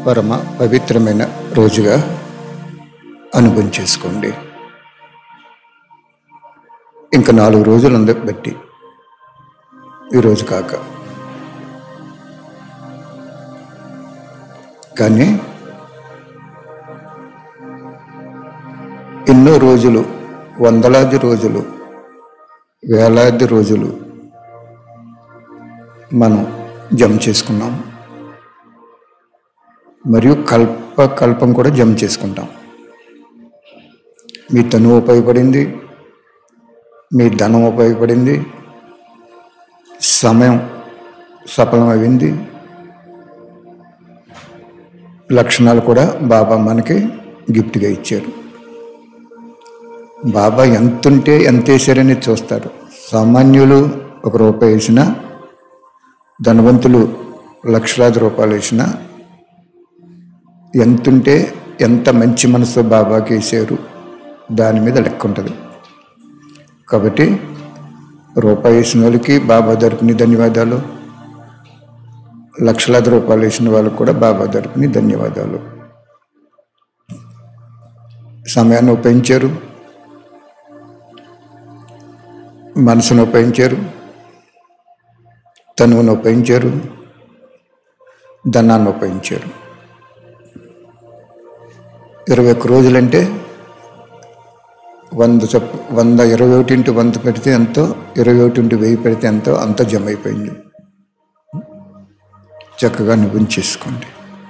పరమ పవిత్రమైన రోజుగా అనుభవం చేసుకోండి ఇంకా నాలుగు రోజులు ఉంది బట్టి ఈరోజు కాక కానీ ఎన్నో రోజులు వందలాది రోజులు వేలాది రోజులు మనం జమ చేసుకున్నాం మరియు కల్ప కల్పం కూడా జమ చేసుకుంటాం మీ తను ఉపయోగపడింది మీ ధనం ఉపయోగపడింది సమయం సఫలమైంది లక్షణాలు కూడా బాబా మనకి గిఫ్ట్గా ఇచ్చారు బాబా ఎంతుంటే ఎంత వేసారని చూస్తారు సామాన్యులు ఒక రూపాయి వేసినా ధనవంతులు లక్షలాది రూపాయలు వేసినా ఎంతుంటే ఎంత మంచి మనసు బాబాకి వేసారు దాని మీద లెక్క ఉంటుంది కాబట్టి రూపాయి వేసిన వాళ్ళకి బాబా తరపుని ధన్యవాదాలు లక్షలాది రూపాయలు వేసిన వాళ్ళకి కూడా బాబా తరపుని ధన్యవాదాలు సమయాన్ని ఉపయోగించారు మనసును ఉపయోగించారు తనువును ఉపయోగించారు ధనాన్ని ఉపయోగించారు ఇరవై ఒక్క రోజులంటే వంద చొప్పు వంద ఇరవై ఒకటి ఇంటూ వంద పెడితే ఎంతో ఇరవై ఒకటి ఇంటూ వెయ్యి పెడితే ఎంతో అంత జమ అయిపోయింది చక్కగా నిపుణం చేసుకోండి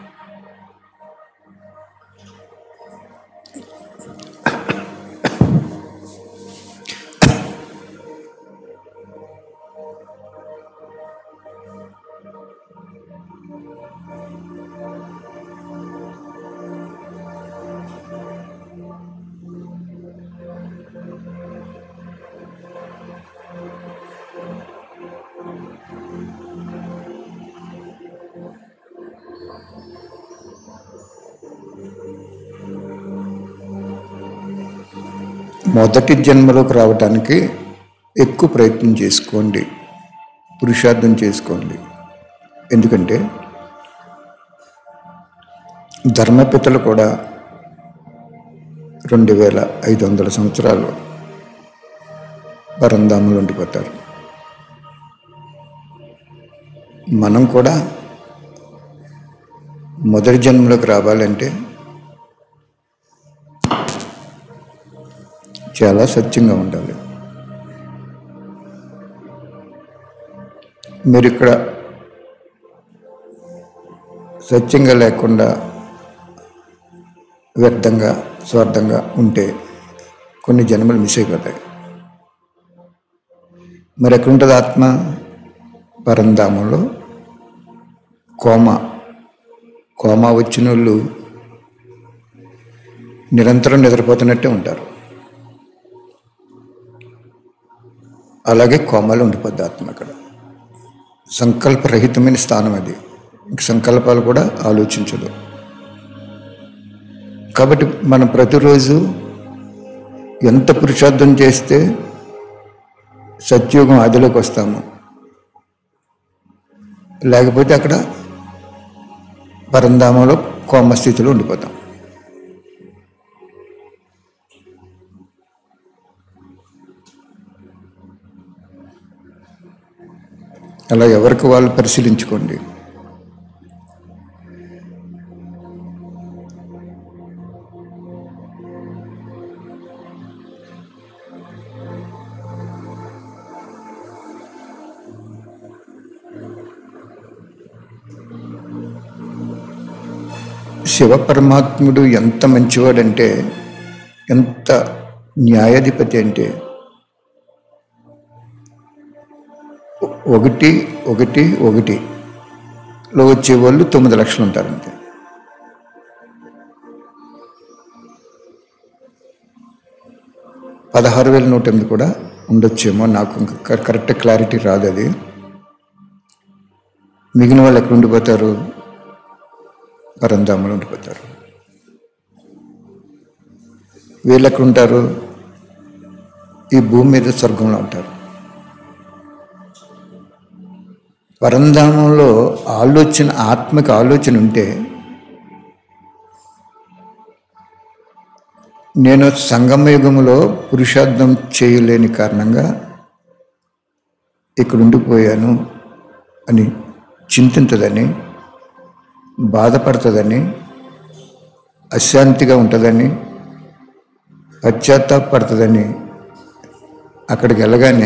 మొదటి జన్మలోకి రావటానికి ఎక్కువ ప్రయత్నం చేసుకోండి పురుషార్థం చేసుకోండి ఎందుకంటే ధర్మపితలు కూడా రెండు వేల ఐదు వందల సంవత్సరాలు పరంధాములు ఉండిపోతారు మనం కూడా మొదటి జన్మలోకి రావాలంటే చాలా సత్యంగా ఉండాలి మీరు ఇక్కడ సత్యంగా లేకుండా వ్యర్థంగా స్వార్థంగా ఉంటే కొన్ని జన్మలు మిస్ అయిపోతాయి మరి ఎక్కడ ఉంటుంది ఆత్మ పరంధామంలో కోమ కోమ వచ్చిన వాళ్ళు నిరంతరం నిద్రపోతున్నట్టే ఉంటారు అలాగే కోమలో ఉండిపోద్ది ఆత్మ అక్కడ సంకల్పరహితమైన స్థానం అది ఇంక సంకల్పాలు కూడా ఆలోచించదు కాబట్టి మనం ప్రతిరోజు ఎంత పురుషార్థం చేస్తే సత్యోగం ఆదిలోకి వస్తాము లేకపోతే అక్కడ పరంధామంలో కోమ స్థితిలో ఉండిపోతాం అలా ఎవరికి వాళ్ళు పరిశీలించుకోండి శివ పరమాత్ముడు ఎంత మంచివాడంటే ఎంత న్యాయాధిపతి అంటే ఒకటి ఒకటి ఒకటి లో వచ్చే వాళ్ళు తొమ్మిది లక్షలు ఉంటారు అంతే పదహారు వేల నూట ఎనిమిది కూడా ఉండొచ్చేమో నాకు ఇంకా కర- కరెక్ట్ క్లారిటీ రాదు అది మిగిలిన వాళ్ళు ఎక్కడ ఉండిపోతారు పరంధాములు ఉండిపోతారు వీళ్ళు ఎక్కడ ఉంటారు ఈ భూమి మీద స్వర్గంలో ఉంటారు పరంధామంలో ఆలోచన ఆత్మకి ఆలోచన ఉంటే నేను సంగమ యుగంలో పురుషార్థం చేయలేని కారణంగా ఇక్కడ ఉండిపోయాను అని చింతించదని బాధపడుతుందని అశాంతిగా ఉంటుందని పశ్చాత్తాపడుతుందని అక్కడికి వెళ్ళగానే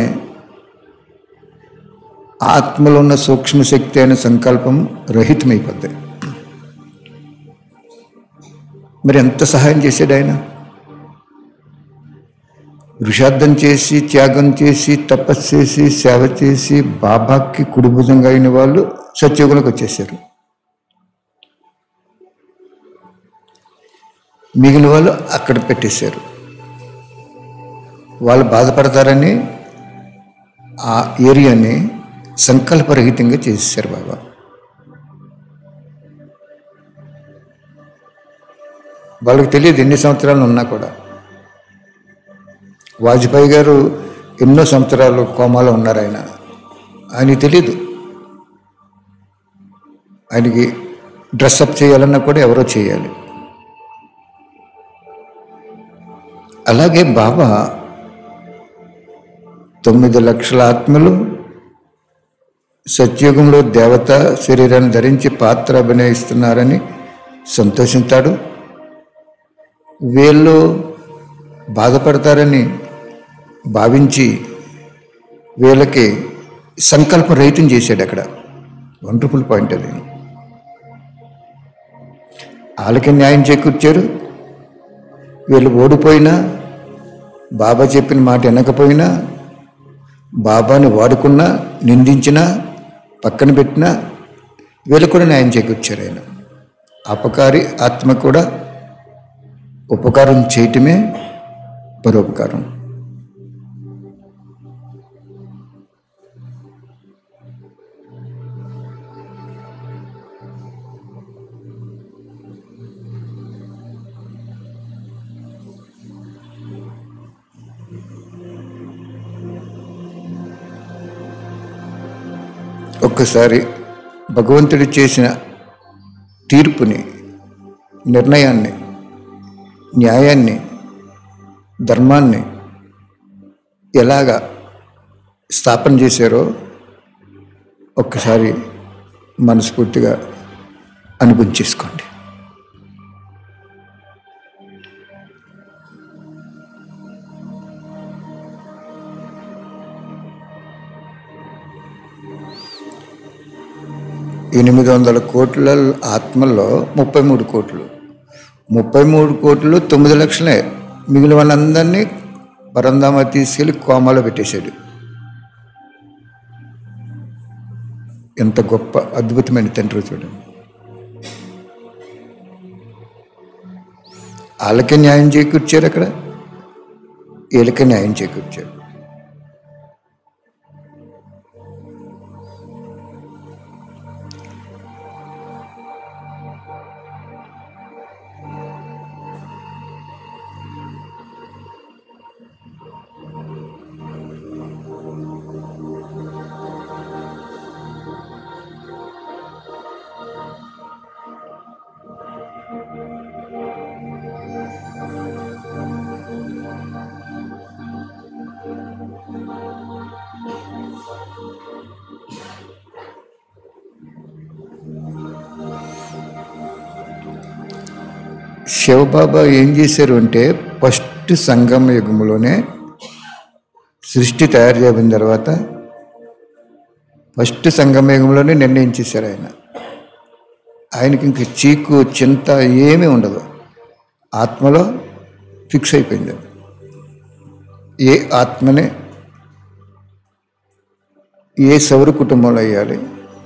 ఆత్మలో ఉన్న సూక్ష్మశక్తి అయిన సంకల్పం రహితమైపోద్ది మరి ఎంత సహాయం చేశాడు ఆయన వృషార్థం చేసి త్యాగం చేసి తపస్సు చేసి సేవ చేసి బాబాకి కుడిభుజంగా అయిన వాళ్ళు సత్యోగులకు వచ్చేసారు మిగిలిన వాళ్ళు అక్కడ పెట్టేశారు వాళ్ళు బాధపడతారని ఆ ఏరియాని సంకల్పరహితంగా చేసేసారు బాబా వాళ్ళకి తెలియదు ఎన్ని సంవత్సరాలు ఉన్నా కూడా వాజ్పేయి గారు ఎన్నో సంవత్సరాలు కోమాలో ఉన్నారు ఆయన ఆయనకి తెలియదు ఆయనకి డ్రెస్అప్ చేయాలన్నా కూడా ఎవరో చేయాలి అలాగే బాబా తొమ్మిది లక్షల ఆత్మలు సత్యుగంలో దేవత శరీరాన్ని ధరించి పాత్ర అభినయిస్తున్నారని సంతోషిస్తాడు వీళ్ళు బాధపడతారని భావించి వీళ్ళకి సంకల్ప రహితం చేశాడు అక్కడ వండర్ఫుల్ పాయింట్ అది వాళ్ళకి న్యాయం చేకూర్చారు వీళ్ళు ఓడిపోయినా బాబా చెప్పిన మాట వినకపోయినా బాబాని వాడుకున్నా నిందించినా పక్కన పెట్టినా వీళ్ళు కూడా న్యాయం చేకూర్చారు ఆయన అపకారి ఆత్మ కూడా ఉపకారం చేయటమే పరోపకారం ఒక్కసారి భగవంతుడు చేసిన తీర్పుని నిర్ణయాన్ని న్యాయాన్ని ధర్మాన్ని ఎలాగా స్థాపన చేశారో ఒక్కసారి మనస్ఫూర్తిగా అనుభవించేసుకోండి ఎనిమిది వందల కోట్ల ఆత్మల్లో ముప్పై మూడు కోట్లు ముప్పై మూడు కోట్లు తొమ్మిది లక్షలే మిగిలిన వాళ్ళందరినీ పరంధామ తీసుకెళ్ళి కోమాలో పెట్టేశాడు ఎంత గొప్ప అద్భుతమైన తండ్రి చూడండి వాళ్ళకే న్యాయం చేకూర్చారు అక్కడ వీళ్ళకే న్యాయం చేకూర్చారు శివబాబా ఏం చేశారు అంటే ఫస్ట్ సంగమ యుగంలోనే సృష్టి తయారు చేయబడిన తర్వాత ఫస్ట్ సంగమ యుగంలోనే నిర్ణయించేశారు ఆయన ఆయనకి ఇంక చీకు చింత ఏమీ ఉండదు ఆత్మలో ఫిక్స్ అయిపోయింది ఏ ఆత్మనే ఏ సౌర కుటుంబంలో అయ్యాలి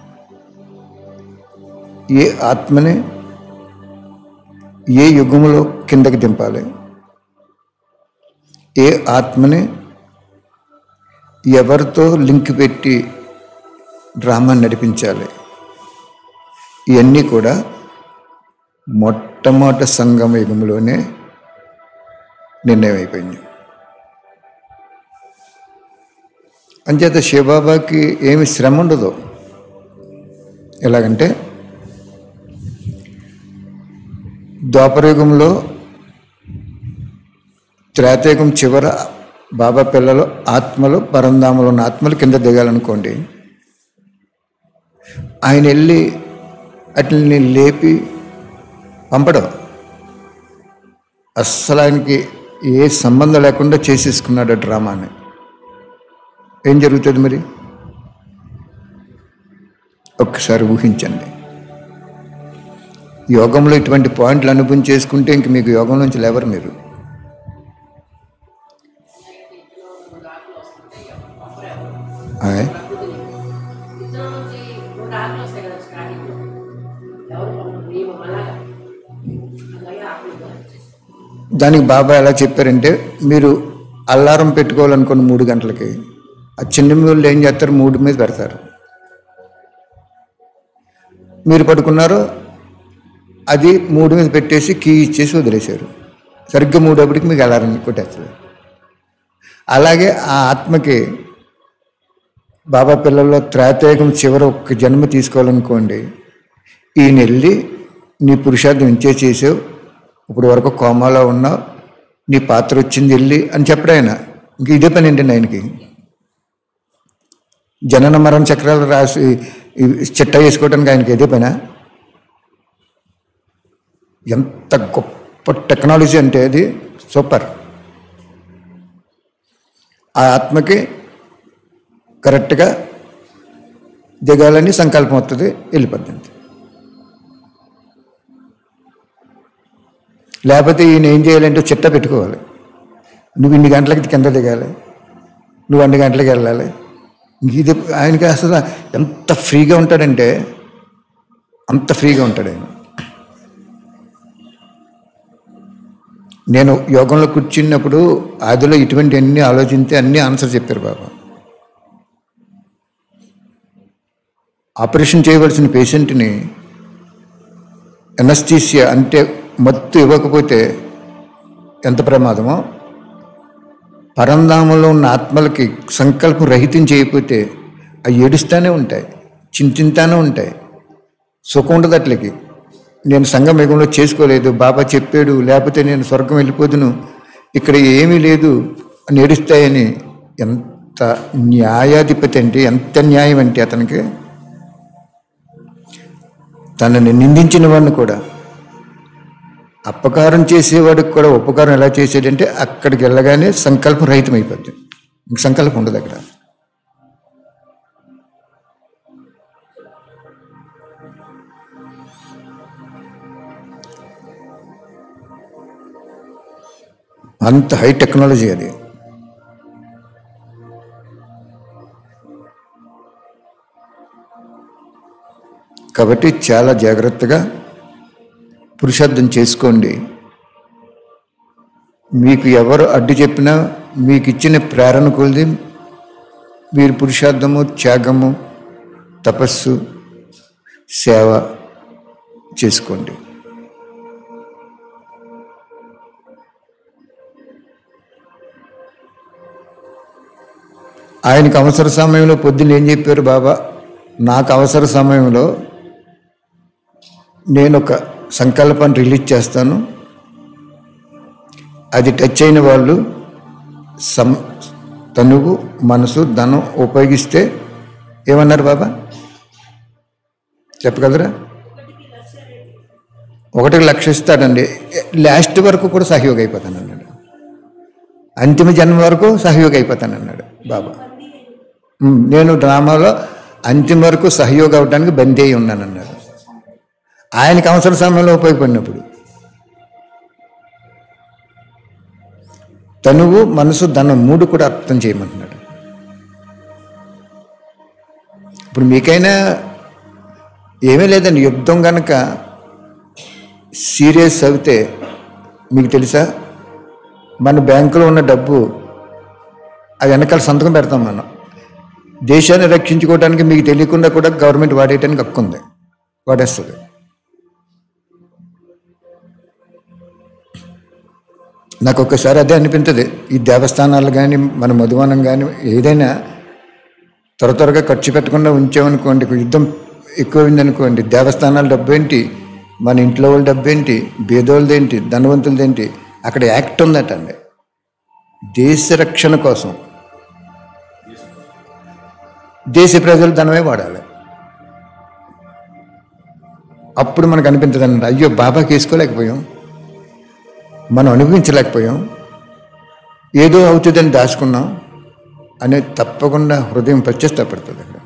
ఏ ఆత్మనే ఏ యుగంలో కిందకి దింపాలి ఏ ఆత్మని ఎవరితో లింక్ పెట్టి డ్రామా నడిపించాలి ఇవన్నీ కూడా మొట్టమొదటి సంగమ యుగంలోనే నిర్ణయం అయిపోయింది అంచేత శివబాబాకి ఏమి శ్రమ ఉండదు ఎలాగంటే ద్వాపరయుగంలో త్రేతయుగం చివర బాబా పిల్లలు ఆత్మలు పరంధామలో ఉన్న ఆత్మలు కింద దిగాలనుకోండి ఆయన వెళ్ళి అట్లని లేపి పంపడం అస్సలు ఆయనకి ఏ సంబంధం లేకుండా చేసేసుకున్నాడు ఆ డ్రామాని ఏం జరుగుతుంది మరి ఒక్కసారి ఊహించండి యోగంలో ఇటువంటి పాయింట్లు అనుభవం చేసుకుంటే ఇంక మీకు యోగం నుంచి లేవరు మీరు ఆయ్. ఇద్దరు నుంచి రెండు ఆకులు వస్తాయి కదా స్టార్టింగ్లో ఎవరు పంపరు నియమం అలాగా అలాగే ఆకులు వచ్చేస్తాయి దానికి బాబా ఎలా చెప్పారంటే మీరు అల్లారం పెట్టుకోవాలనుకున్న మూడు గంటలకి ఆ చిన్న వాళ్ళు ఏం చేస్తారు మూడు మీద పెడతారు మీరు పడుకున్నారు అది మూడు మీద పెట్టేసి కీ ఇచ్చేసి వదిలేశారు సరిగ్గా మూడోపటికి మీకు అలారం కొట్టేస్తారు అలాగే ఆ ఆత్మకి బాబా పిల్లల్లో త్రేతయుగం చివర ఒక్క జన్మ తీసుకోవాలనుకోండి ఈయన వెళ్ళి నీ పురుషార్థం ఇంచే చేసావు ఇప్పుడు వరకు కోమాలో ఉన్నావు నీ పాత్ర వచ్చింది వెళ్ళి అని చెప్పడు ఆయన ఇంక ఇదే పని ఏంటండి ఆయనకి జనన మరణ చక్రాలు రాసి ఈ చిట్ట వేసుకోవడానికి ఆయనకి ఇదే పనా ఎంత గొప్ప టెక్నాలజీ అంటే అది సూపర్ ఆ ఆత్మకి కరెక్ట్గా దిగాలని సంకల్పం వస్తుంది వెళ్ళిపోద్ది లేకపోతే ఈయన ఏం చేయాలంటే చిట్ట పెట్టుకోవాలి నువ్వు ఇన్ని గంటలకి కింద దిగాలి నువ్వు అన్ని గంటలకు వెళ్ళాలి ఇంక ఇది ఆయనకి అసలు ఎంత ఫ్రీగా ఉంటాడంటే అంత ఫ్రీగా ఉంటాడు ఆయన నేను యోగంలో కూర్చున్నప్పుడు ఆదిలో ఇటువంటి అన్ని ఆలోచిస్తే అన్ని ఆన్సర్ చెప్పారు బాబా ఆపరేషన్ చేయవలసిన పేషెంట్ని ఎనస్థీసియా అంటే మత్తు ఇవ్వకపోతే ఎంత ప్రమాదమో పరంధామంలో ఉన్న ఆత్మలకి సంకల్పం రహితం చేయకపోతే అవి ఏడుస్తూనే ఉంటాయి చింతింతానే ఉంటాయి సుఖం ఉండదు అట్లకి నేను సంగమేగంలో చేసుకోలేదు బాబా చెప్పాడు లేకపోతే నేను స్వర్గం వెళ్ళిపోదును ఇక్కడ ఏమీ లేదు అని ఏడుస్తాయని ఎంత న్యాయాధిపతి అంటే ఎంత న్యాయం అంటే అతనికి తనని నిందించిన వాడిని కూడా అపకారం చేసేవాడికి కూడా ఉపకారం ఎలా చేసేదంటే అక్కడికి వెళ్ళగానే సంకల్పం రహితం అయిపోద్ది ఇంక సంకల్పం ఉండదు అక్కడ అంత హై టెక్నాలజీ అది కాబట్టి చాలా జాగ్రత్తగా పురుషార్థం చేసుకోండి మీకు ఎవరు అడ్డు చెప్పినా మీకు ఇచ్చిన ప్రేరణ కొలిది మీరు పురుషార్థము త్యాగము తపస్సు సేవ చేసుకోండి ఆయనకు అవసర సమయంలో పొద్దున్న ఏం చెప్పారు బాబా నాకు అవసర సమయంలో నేను ఒక సంకల్పాన్ని రిలీజ్ చేస్తాను అది టచ్ అయిన వాళ్ళు సం తనువు మనసు ధనం ఉపయోగిస్తే ఏమన్నారు బాబా చెప్పగలరా ఒకటికి లక్ష ఇస్తాడండి లాస్ట్ వరకు కూడా సహయోగ అయిపోతాను అన్నాడు అంతిమ జన్మ వరకు సహయోగ అయిపోతాను అన్నాడు బాబా ఉమ్, నేను డ్రామాలో అంతిమ వరకు సహయోగ అవడానికి బందీ అయి ఉన్నాను అన్నాడు ఆయనకి అవసర సమయంలో ఉపయోగపడినప్పుడు తనువు మనసు ధనం మూడు కూడా అర్థం చేయమంటున్నాడు ఇప్పుడు మీకైనా ఏమీ లేదండి యుద్ధం కనుక సీరియస్ అవుతే మీకు తెలుసా మన బ్యాంకులో ఉన్న డబ్బు అది వెనకాల సంతకం పెడతాం మనం దేశాన్ని రక్షించుకోవడానికి మీకు తెలియకుండా కూడా గవర్నమెంట్ వాడేయడానికి హక్కు ఉంది వాడేస్తుంది నాకు ఒక్కసారి అదే అనిపించదు ఈ దేవస్థానాలు కానీ మన మధువనం కానీ ఏదైనా త్వర త్వరగా ఖర్చు పెట్టకుండా ఉంచామనుకోండి యుద్ధం ఎక్కువైందనుకోండి దేవస్థానాల డబ్బు ఏంటి మన ఇంట్లో వాళ్ళ డబ్బు ఏంటి బీదోళ్ళది ఏంటి ధనవంతులది ఏంటి అక్కడ యాక్ట్ ఉందట అండి దేశ రక్షణ కోసం దేశ ప్రజలు ధనమే వాడాలి అప్పుడు మనకు అనిపించదండి అయ్యో బాబాకి వేసుకోలేకపోయాం మనం అనుభవించలేకపోయాం ఏదో అవుతుందని దాచుకున్నాం అనేది తప్పకుండా హృదయం ప్రత్యక్షపడుతుంది అక్కడ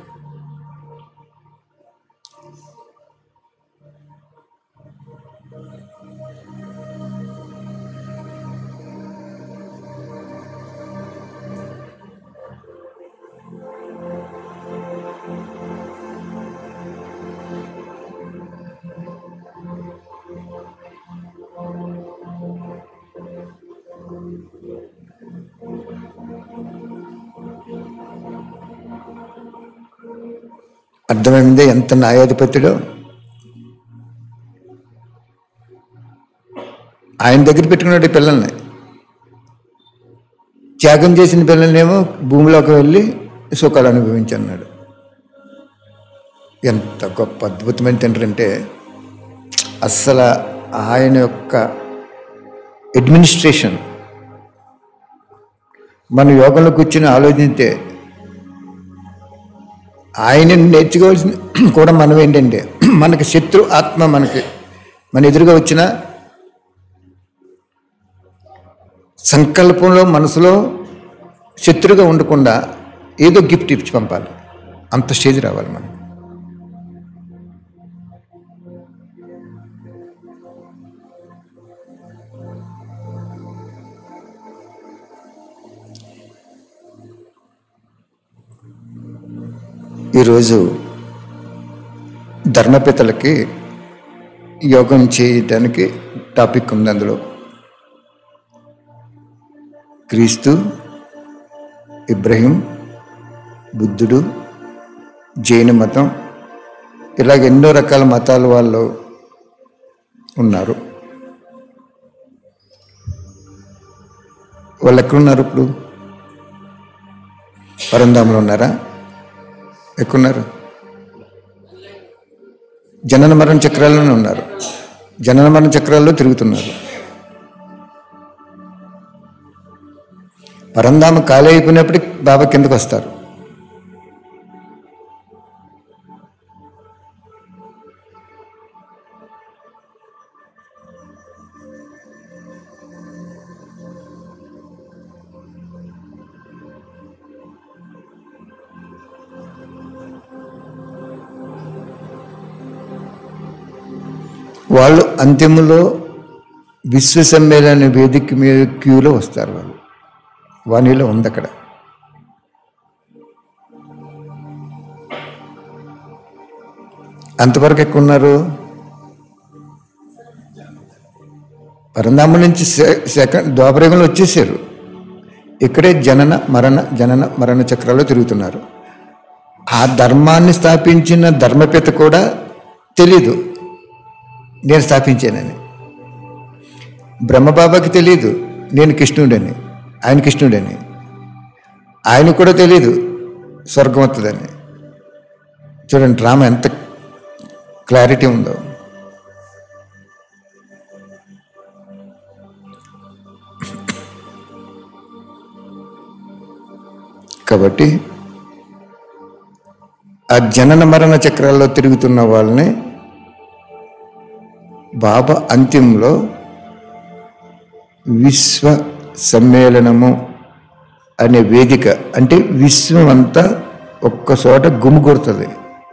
అర్థమైందే ఎంత న్యాయాధిపత్యుడో ఆయన దగ్గర పెట్టుకున్నాడు ఈ పిల్లల్ని త్యాగం చేసిన పిల్లల్నేమో భూమిలోకి వెళ్ళి సుఖాలు అనుభవించన్నాడు ఎంత గొప్ప అద్భుతమైన తండ్రి అంటే అస్సలు ఆయన యొక్క అడ్మినిస్ట్రేషన్ మన యోగంలో కూర్చుని ఆలోచిస్తే ఆయన నేర్చుకోవాల్సిన కూడా మనం ఏంటంటే మనకి శత్రు ఆత్మ మనకి మన ఎదురుగా వచ్చిన సంకల్పంలో మనసులో శత్రుగా ఉండకుండా ఏదో గిఫ్ట్ ఇచ్చి పంపాలి అంత స్టేజ్ రావాలి మనం ఈరోజు ధర్మపితలకి యోగం చేయడానికి టాపిక్ ఉంది అందులో క్రీస్తు ఇబ్రహీం బుద్ధుడు జైన మతం ఇలాగ ఎన్నో రకాల మతాల వాళ్ళు ఉన్నారు వాళ్ళు ఎక్కడున్నారు ఇప్పుడు పరంధాములు ఉన్నారా ఎక్కడున్నారు జనన మరణ చక్రాల్లోనే ఉన్నారు జనన మరణ చక్రాల్లో తిరుగుతున్నారు పరంధామ ఖాళీ అయిపోయినప్పటికి బాబా కిందకు వస్తారు వాళ్ళు అంతిమంలో విశ్వ సమ్మేళన వేదిక మీద క్యూలో వస్తారు వాళ్ళు వాణిలో ఉంది అక్కడ అంతవరకు ఎక్కువ ఉన్నారు పరంధామ నుంచి సె- సెకండ్ ద్వాపరయుగంలో వచ్చేసారు ఇక్కడే జనన మరణ జనన మరణ చక్రాల్లో తిరుగుతున్నారు ఆ ధర్మాన్ని స్థాపించిన ధర్మపిత కూడా తెలీదు నేను స్థాపించానని బ్రహ్మబాబాకి తెలియదు నేను కృష్ణుడని ఆయన కృష్ణుడని ఆయన కూడా తెలియదు స్వర్గం వస్తుందని చూడండి డ్రామా ఎంత క్లారిటీ ఉందో కాబట్టి ఆ జనన మరణ చక్రాల్లో తిరుగుతున్న వాళ్ళని బాబా అంత్యంలో విశ్వ సమ్మేళనము అనే వేదిక అంటే విశ్వం అంతా ఒక్క చోట గుమిగూడుతుంది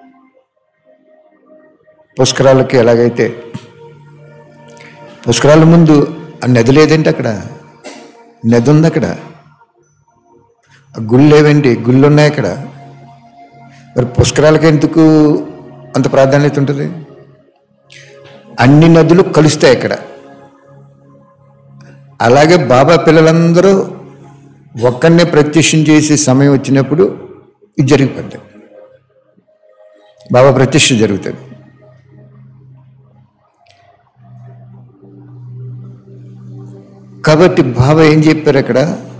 పుష్కరాలకి ఎలాగైతే పుష్కరాల ముందు ఆ నది లేదంటే అక్కడ నది ఉంది అక్కడ ఆ గుళ్ళు లేవండి గుళ్ళు ఉన్నాయి అక్కడ మరి పుష్కరాలకి ఎందుకు అంత ప్రాధాన్యత ఉంటుంది అన్ని నదులు కలుస్తాయి అక్కడ అలాగే బాబా పిల్లలందరూ ఒక్కరినే ప్రత్యక్షం చేసే సమయం వచ్చినప్పుడు ఇది జరిగిపోద్ది బాబా ప్రత్యక్ష జరుగుతుంది కాబట్టి బాబా ఏం చెప్పారు అక్కడ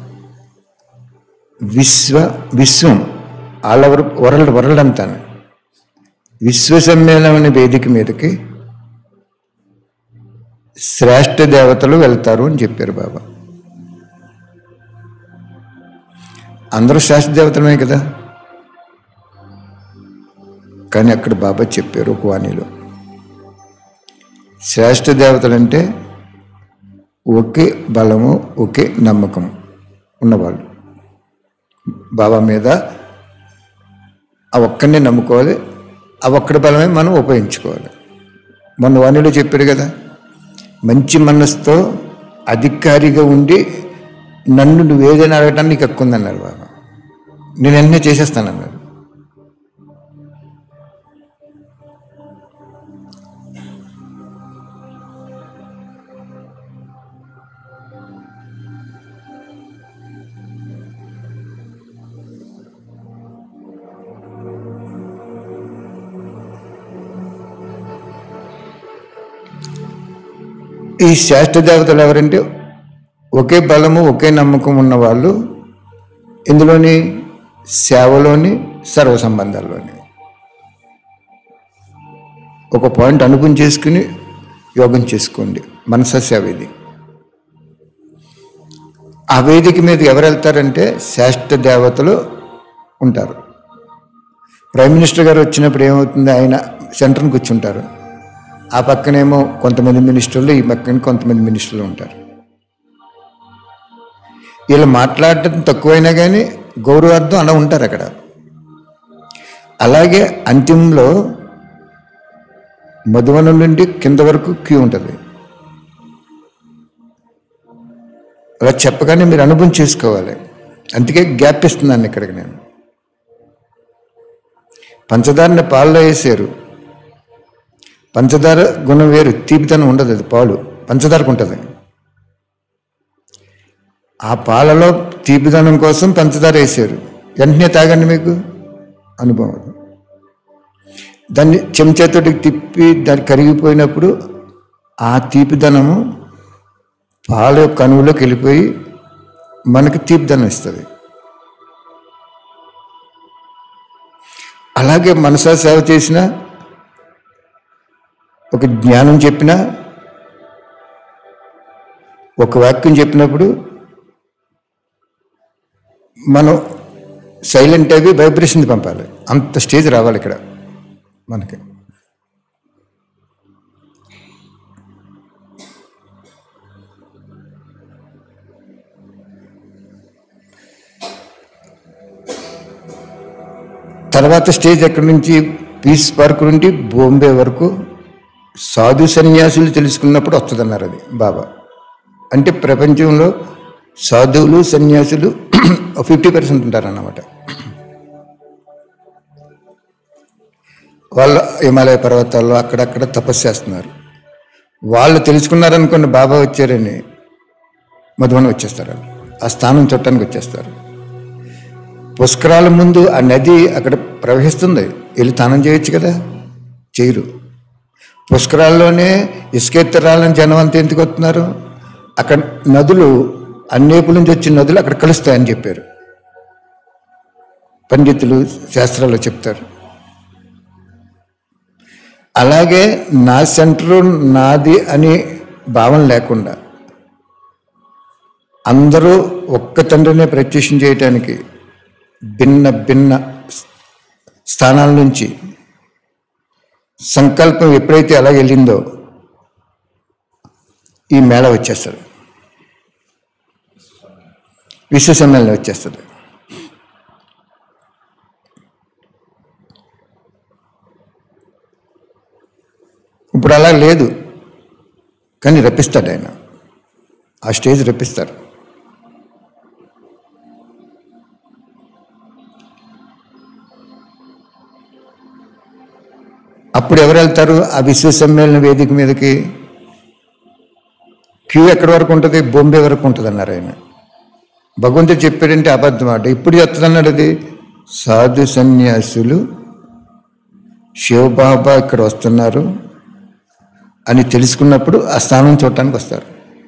విశ్వ విశ్వం ఆల్ ఓవర్ వరల్డ్ వరల్డ్ అంతా విశ్వ సమ్మేళనం అనే వేదిక మీదకి శ్రేష్ఠ దేవతలు వెళ్తారు అని చెప్పారు బాబా అందరూ శాస్త్ర దేవతలమే కదా కానీ అక్కడ బాబా చెప్పారు ఒక వాణిలో శ్రేష్ఠ దేవతలంటే ఒకే బలము ఒకే నమ్మకం ఉన్నవాళ్ళు బాబా మీద ఆ ఒక్కడినే నమ్ముకోవాలి ఆ ఒక్కడి బలమే మనం ఉపయోగించుకోవాలి మొన్న వాణిలో చెప్పాడు కదా మంచి మనసుతో అధికారిగా ఉండి నన్ను నువ్వు ఏదైనా అడగటానికి నీకు హక్కు ఉందన్నారు బాబా నేను ఎన్నే చేసేస్తానన్నాడు ఈ శాస్త్ర దేవతలు ఎవరంటే ఒకే బలము ఒకే నమ్మకం ఉన్న వాళ్ళు ఇందులోని సేవలోని సర్వ సంబంధాల్లోని ఒక పాయింట్ అనుభవం చేసుకుని యోగం చేసుకోండి మనస సేవ ఇది ఆ వేదిక మీద ఎవరు వెళ్తారంటే శాస్త్ర దేవతలు ఉంటారు ప్రైమ్ మినిస్టర్ గారు వచ్చినప్పుడు ఏమవుతుంది ఆయన సెంటర్ని కూర్చుంటారు ఆ పక్కనేమో కొంతమంది మినిస్టర్లు ఈ పక్కన కొంతమంది మినిస్టర్లు ఉంటారు వీళ్ళు మాట్లాడటం తక్కువైనా కానీ గౌరవార్థం అలా ఉంటారు అక్కడ అలాగే అంతిమంలో మధువనం నుండి కింద వరకు క్యూ ఉంటుంది అలా చెప్పగానే మీరు అనుభవం చేసుకోవాలి అందుకే గ్యాప్ ఇస్తున్నాను ఇక్కడికి నేను పంచదారని పాలలో వేసారు పంచదార గుణం వేరు తీపితనం ఉండదు అది పాలు పంచదారకు ఉంటుంది ఆ పాలలో తీపిదనం కోసం పంచదార వేసారు వెంటనే తాగండి మీకు అనుభవం అది. దాన్ని చెంచాతోటి తిప్పి దాన్ని కరిగిపోయినప్పుడు ఆ తీపిదనము పాల యొక్క అణువులోకి వెళ్ళిపోయి మనకి తీపిదనం ఇస్తుంది అలాగే మనసా సేవ చేసిన ఒక జ్ఞానం చెప్పినా ఒక వాక్యం చెప్పినప్పుడు మనం సైలెంట్ అవి వైబ్రేషన్ పంపాలి అంత స్టేజ్ రావాలి ఇక్కడ మనకి తర్వాత స్టేజ్ ఎక్కడి నుంచి పీస్ పార్క్ నుండి బాంబే వరకు సాధు సన్యాసులు తెలుసుకున్నప్పుడు వస్తుందన్నారు అది బాబా అంటే ప్రపంచంలో సాధువులు సన్యాసులు ఫిఫ్టీ పర్సెంట్ ఉంటారన్నమాట వాళ్ళ హిమాలయ పర్వతాల్లో అక్కడక్కడ తపస్సు చేస్తున్నారు వాళ్ళు తెలుసుకున్నారనుకోండి బాబా వచ్చారని మధువన వచ్చేస్తారు వాళ్ళు. ఆ స్థానం చుట్టానికి వచ్చేస్తారు పుష్కరాల ముందు ఆ నది అక్కడ ప్రవహిస్తుంది వెళ్ళి స్నానం చేయొచ్చు కదా చేయరు పుష్కరాల్లోనే ఇసుకెత్తరాలని జనం అంతా ఎందుకు వస్తున్నారు అక్కడ నదులు అన్నేపుల నుంచి వచ్చిన నదులు అక్కడ కలుస్తాయని చెప్పారు పండితులు శాస్త్రాల్లో చెప్తారు అలాగే నా సెంటరు నాది అని భావన లేకుండా అందరూ ఒక్క తండ్రినే ప్రత్యక్షం చేయటానికి భిన్న భిన్న స్థానాల నుంచి సంకల్పం ఎప్పుడైతే అలా వెళ్ళిందో ఈ మేళ వచ్చేస్తుంది విశ్వ సమ్మేళనం వచ్చేస్తుంది ఇప్పుడు అలా లేదు కానీ రప్పిస్తాడు ఆయన ఆ స్టేజ్ రప్పిస్తారు అప్పుడు ఎవరు వెళ్తారు ఆ విశ్వ సమ్మేళన వేదిక మీదకి క్యూ ఎక్కడి వరకు ఉంటుంది బొంబే వరకు ఉంటుంది అన్నారు ఆయన భగవంతుడు చెప్పాడంటే అబద్ధం మాట ఇప్పుడు చెప్తున్నాడు అది సాధు సన్యాసులు శివబాబా ఇక్కడ వస్తున్నారు అని తెలుసుకున్నప్పుడు ఆ స్థానం చూడటానికి వస్తారు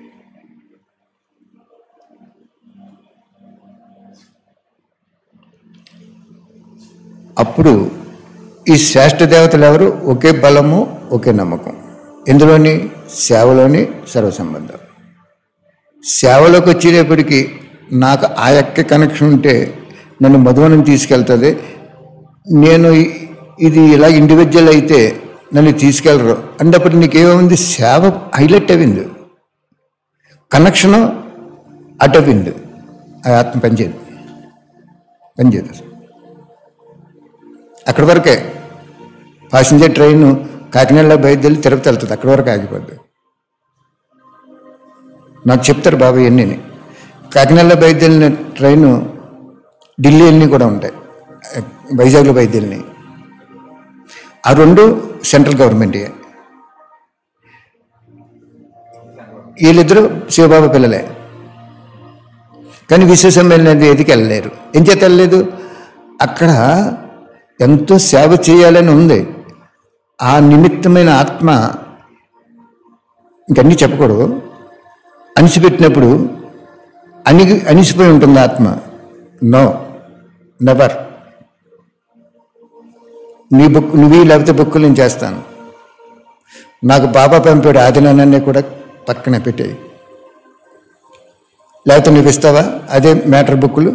అప్పుడు ఈ శ్రేష్ఠ దేవతలు ఎవరు ఒకే బలము ఒకే నమ్మకం ఇందులోని సేవలోని సర్వ సంబంధం సేవలోకి వచ్చేటప్పటికి నాకు ఆ యొక్క కనెక్షన్ ఉంటే నన్ను మధువనం తీసుకెళ్తుంది నేను ఇ- ఇది ఇలా ఇండివిజువల్ అయితే నన్ను తీసుకెళ్ళరు అన్నప్పుడు నీకేముంది సేవ హైలైట్ అయింది కనెక్షను అటవింది ఆ ఆత్మ పనిచేయదు పనిచేయదు అసలు. అక్కడి వరకే ప్యాసింజర్ ట్రైన్ కాకినాడలో బయలుదేరి తిరుపతి వెళ్తుంది అక్కడి వరకు ఆగిపోద్ది నాకు చెప్తారు బాబు ఇవన్నీ కాకినాడలో బయలుదేరిన ట్రైను ఢిల్లీ అన్నీ కూడా ఉంటాయి వైజాగ్లో బయలుదేరినాయి ఆ రెండు సెంట్రల్ గవర్నమెంట్ వీళ్ళిద్దరూ శివబాబా పిల్లలే కానీ విశ్వ సమ్మేళనం ఎదికి వెళ్ళలేరు ఏం చేత వెళ్ళలేదు అక్కడ ఎంతో సేవ చేయాలని ఉంది ఆ నిమిత్తమైన ఆత్మ ఇంకన్నీ చెప్పకూడదు అణిచిపెట్టినప్పుడు అణిగి అణిసిపోయి ఉంటుంది ఆత్మ నో నెవర్ నీ బుక్ నువ్వు లేకపోతే బుక్కులు నేను చేస్తాను నాకు బాబా పంపాడు ఆదినాన్ని కూడా పక్కన పెట్టేయి లేకపోతే నువ్వు ఇస్తావా అదే మ్యాటర్ బుక్కులు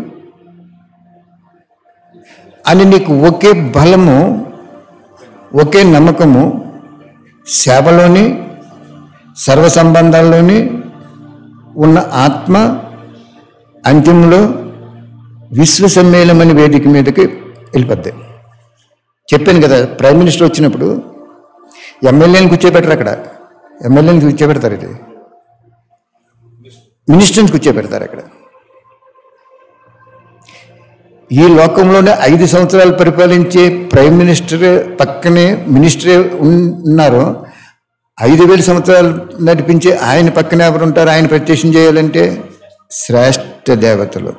అని నీకు ఒకే బలము ఒకే నమ్మకము సేవలోని సర్వ సంబంధాల్లోని ఉన్న ఆత్మ అంతిమంలో విశ్వ సమ్మేళనం అనే వేదిక మీదకి వెళ్ళిపోద్ది చెప్పాను కదా ప్రైమ్ మినిస్టర్ వచ్చినప్పుడు ఎమ్మెల్యేని కూర్చోబెట్టరు అక్కడ ఎమ్మెల్యేని కూర్చోబెడతారు ఇది మినిస్టర్ని కూర్చోబెడతారు అక్కడ ఈ లోకంలోనే ఐదు సంవత్సరాలు పరిపాలించే ప్రైమ్ మినిస్టర్ పక్కనే మినిస్టరే ఉన్నారు ఐదు వేల సంవత్సరాలు నడిపించే ఆయన పక్కన ఎవరు ఉంటారు ఆయన ప్రత్యక్షం చేయాలంటే శ్రేష్ఠ దేవతలు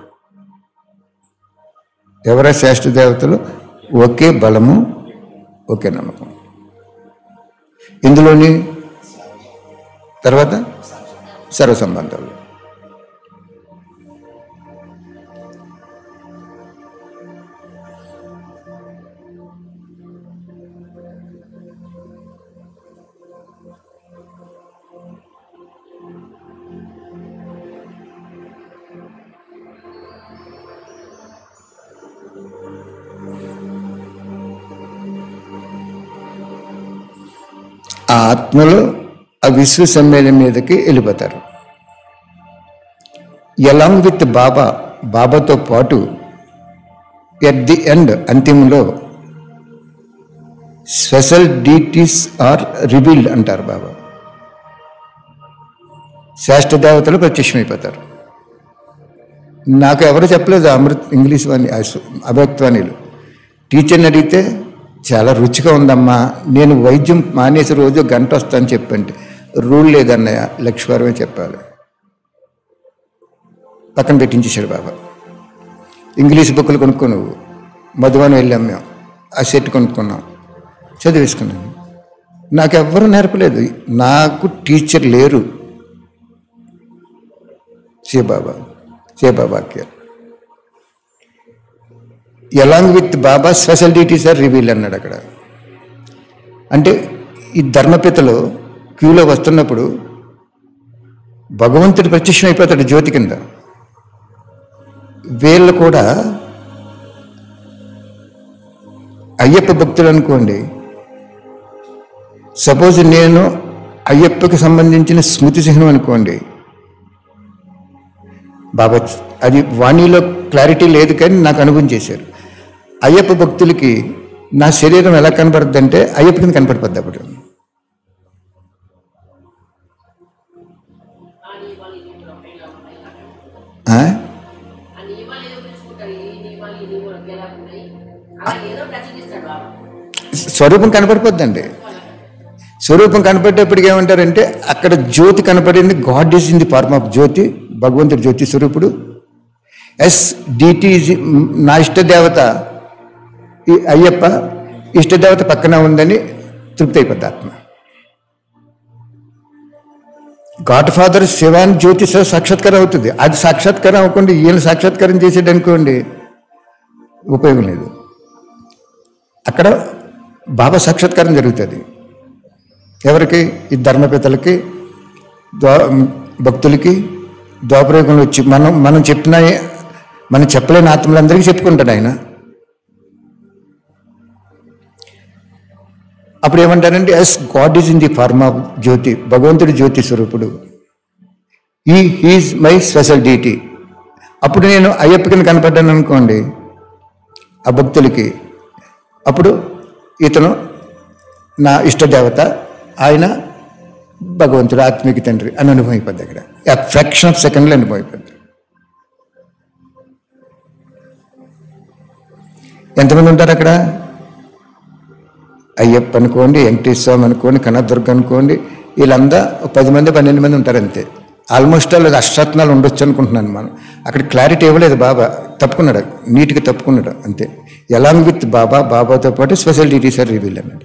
ఎవరా శ్రేష్ఠ దేవతలు ఒకే బలము ఒకే నమ్మకం ఇందులోని తర్వాత సర్వ సంబంధాలు ఆ ఆత్మలో ఆ విశ్వ సమ్మేళనం మీదకి వెళ్ళిపోతారు ఎలాంగ్ విత్ బాబా బాబాతో పాటు ఎట్ ది ఎండ్ అంతిమంలో స్పెషల్ డీటీస్ ఆర్ రివీల్డ్ అంటారు బాబా శ్రేష్ఠ దేవతలు ప్రత్యక్షమైపోతారు నాకు ఎవరు చెప్పలేదు అమృత్ ఇంగ్లీష్ వాణి అభక్తవాణిలు టీచర్ని అడిగితే చాలా రుచిగా ఉందమ్మా నేను వైద్యం మానేసి రోజు గంట వస్తాను చెప్పండి రూల్ లేదన్నయ్య లక్ష్మీవారమే చెప్పాలి పక్కన పెట్టించేశాడు బాబా ఇంగ్లీష్ బుక్కులు కొనుక్కో నువ్వు మధువనం వెళ్ళాం మేము ఆ సెట్ కొనుక్కున్నాం చదివేసుకున్నాను నాకు ఎవ్వరూ నేర్పలేదు నాకు టీచర్ లేరు శివబాబా శివబాబాకి along with Baba special duties are reveal అన్నాడు అక్కడ అంటే ఈ ధర్మపితలు క్యూలో వస్తున్నప్పుడు భగవంతుడు ప్రత్యక్షం అయిపోతాడు జ్యోతి కింద వీళ్ళు కూడా అయ్యప్ప భక్తులు అనుకోండి సపోజ్ నేను అయ్యప్పకి సంబంధించిన స్మృతి చిహ్నం అనుకోండి బాబా అది వాణిలో క్లారిటీ లేదు కానీ నాకు అనుభవం చేశారు అయ్యప్ప భక్తులకి నా శరీరం ఎలా కనపడుద్ది అంటే అయ్యప్ప కింద కనపడిపోద్ది అప్పుడు ఆ నియమాలు ఈ నియమాలు ఒకేలా ఉన్నాయి ఆ? ఆ నియమాలు ఏదో తెలుసుకుంటారు ఈ నియమాలు ఈ నియమాలు ఒకేలా ఉన్నాయి అలా ఏదో ప్రచురిస్తాడు బాబా స్వరూపం కనపడిపోద్దండి స్వరూపం కనపడేటప్పటికి ఏమంటారంటే అక్కడ జ్యోతి కనపడింది God is in the form of jyoti భగవంతుడి జ్యోతి స్వరూపుడు ఎస్ డిటి నా ఇష్టదేవత ఈ అయ్యప్ప ఇష్టదేవత పక్కన ఉందని తృప్తి అయిపోద్ది ఆత్మ గాడ్ ఫాదర్ శివాన్ జ్యోతి సహా సాక్షాత్కారం అవుతుంది అది సాక్షాత్కారం అవ్వకుండా ఈయన సాక్షాత్కారం చేసేది అనుకోండి ఉపయోగం లేదు అక్కడ బాబా సాక్షాత్కారం జరుగుతుంది ఎవరికి ఈ ధర్మపితలకి ద్వా భక్తులకి ద్వాపరయుగంలో వచ్చి మనం మనం చెప్పిన మనం చెప్పలేని ఆత్మలందరికీ చెప్పుకుంటాడు ఆయన అప్పుడు ఏమంటారంటే yes God is in the form of jyoti భగవంతుడి జ్యోతి స్వరూపుడు ఈ హీజ్ మై స్పెషల్ డీటీ అప్పుడు నేను అయ్యప్పకిని కనపడ్డాను అనుకోండి ఆ భక్తులకి అప్పుడు ఇతను నా ఇష్టదేవత ఆయన భగవంతుడు ఆత్మిక తండ్రి అని అనుభవం అయిపోద్ది అక్కడ ఆ ఫ్రాక్షన్ ఆఫ్ సెకండ్లో అనుభవం అయిపోద్ది ఎంతమంది ఉంటారు అక్కడ అయ్యప్ప అనుకోండి వెంకటేశ్వర స్వామి అనుకోండి కనదుర్గ అనుకోండి వీళ్ళందా ఒక పది మంది పన్నెండు మంది ఉంటారు అంతే ఆల్మోస్ట్ ఆల్ అష్టరత్నాలు ఉండొచ్చు అనుకుంటున్నాను మనం అక్కడ క్లారిటీ ఇవ్వలేదు బాబా తప్పుకున్నాడు నీట్గా తప్పుకున్నాడు అంతే ఎలాంగ్ విత్ బాబా బాబాతో పాటు స్పెషల్ డీటీస్ ఆర్ రివీల్ అన్నాడు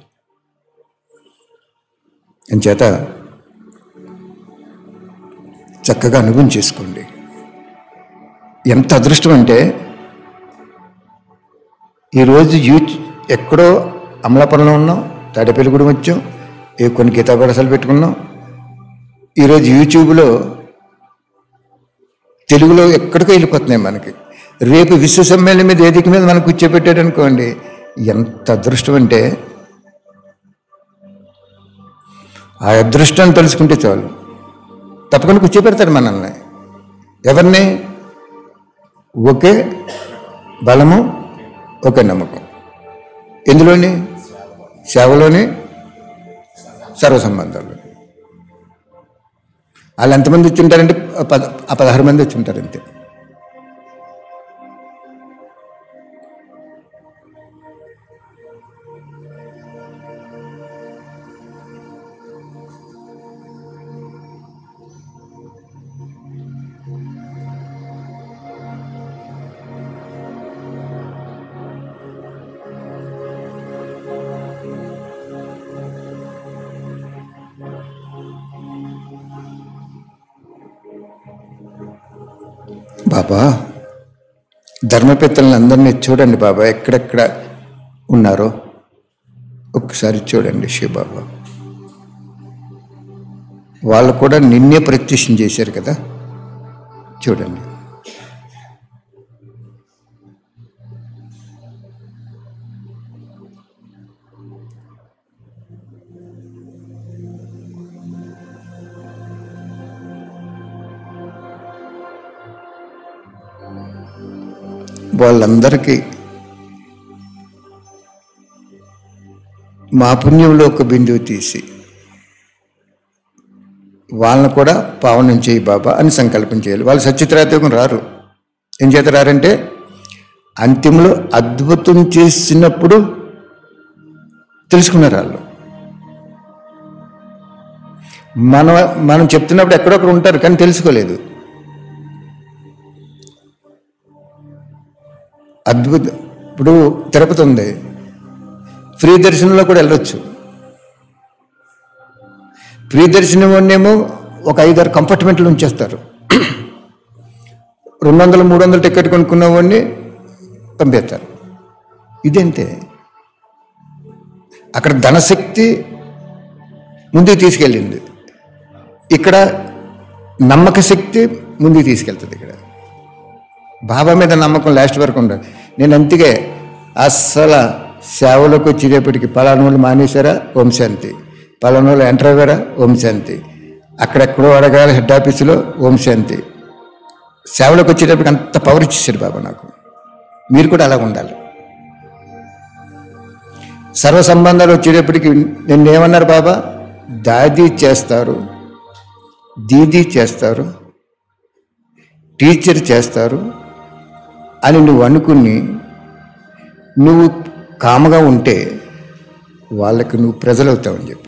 అంచేత చక్కగా అనుభవం చేసుకోండి ఎంత అదృష్టం అంటే ఈరోజు యూత్ ఎక్కడో అమలాపురంలో ఉన్నాం తాడేపల్లిగూడెం వచ్చాం ఏ కొన్ని గీతా పాఠశాలలు పెట్టుకున్నాం ఈరోజు యూట్యూబ్లో తెలుగులో ఎక్కడికో వెళ్ళిపోతున్నాయి మనకి రేపు విశ్వ సమ్మేళనం మీద వేదిక మీద మనకు కూర్చోబెట్టాడు అనుకోండి ఎంత అదృష్టం అంటే ఆ అదృష్టాన్ని తెలుసుకుంటే చాలు తప్పకుండా కూర్చోబెడతాడు మనల్ని ఎవరిని ఒకే బలము ఒకే నమ్మకం ఎందులోని సేవలోని సర్వ సంబంధాలు వాళ్ళు ఎంతమంది వచ్చి ఉంటారంటే పద ఆ పదహారు మంది వచ్చి ఉంటారు అంతే బాబా ధర్మపిత్తలను అందరినీ చూడండి బాబా ఎక్కడెక్కడ ఉన్నారో ఒక్కసారి చూడండి శివబాబా వాళ్ళు కూడా నిన్నే ప్రత్యక్షం చేశారు కదా చూడండి వాళ్ళందరికీ మా పుణ్యంలో ఒక బిందువు తీసి వాళ్ళని కూడా పావనం చేయి బాబా అని సంకల్పం చేయాలి వాళ్ళు సత్యత్రాత్మకం రారు ఏం చేత రారంటే అంతిమలో అద్భుతం చేసినప్పుడు తెలుసుకున్నారు వాళ్ళు మనం మనం చెప్తున్నప్పుడు ఎక్కడొక్కడ ఉంటారు కానీ తెలుసుకోలేదు అద్భుత ఇప్పుడు తిరుపతి ఉంది ఫ్రీ దర్శనంలో కూడా వెళ్ళొచ్చు ఫ్రీ దర్శనం వాడినేమో ఒక ఐదారు కంపార్ట్మెంట్లు ఉంచేస్తారు రెండు వందలు మూడు వందలు టికెట్ కొనుక్కున్న వాడిని పంపేస్తారు ఇదంతే అక్కడ ధనశక్తి ముందుకు తీసుకెళ్ళింది ఇక్కడ నమ్మక శక్తి ముందుకు తీసుకెళ్తుంది ఇక్కడ బాబా మీద నమ్మకం లాస్ట్ వరకు ఉండదు నేను అంతకే అస్సలు సేవలోకి వచ్చేటప్పటికి పలానా వాళ్ళు మానేశారా ఓం శాంతి పలానా వాళ్ళు ఎంటర్ అయ్యారా ఓం శాంతి అక్కడెక్కడో అడగాలి హెడ్ ఆఫీసులో ఓం శాంతి సేవలోకి వచ్చేటప్పటికి అంత పవర్ ఇచ్చేసాడు బాబా నాకు మీరు కూడా అలా ఉండాలి సర్వ సంబంధాలు వచ్చేటప్పటికి నిన్న ఏమన్నారు బాబా దాది చేస్తారు దీదీ చేస్తారు టీచర్ చేస్తారు అని నువ్వు అనుకుని నువ్వు కామగా ఉంటే వాళ్ళకి నువ్వు ప్రజలవుతావని చెప్పి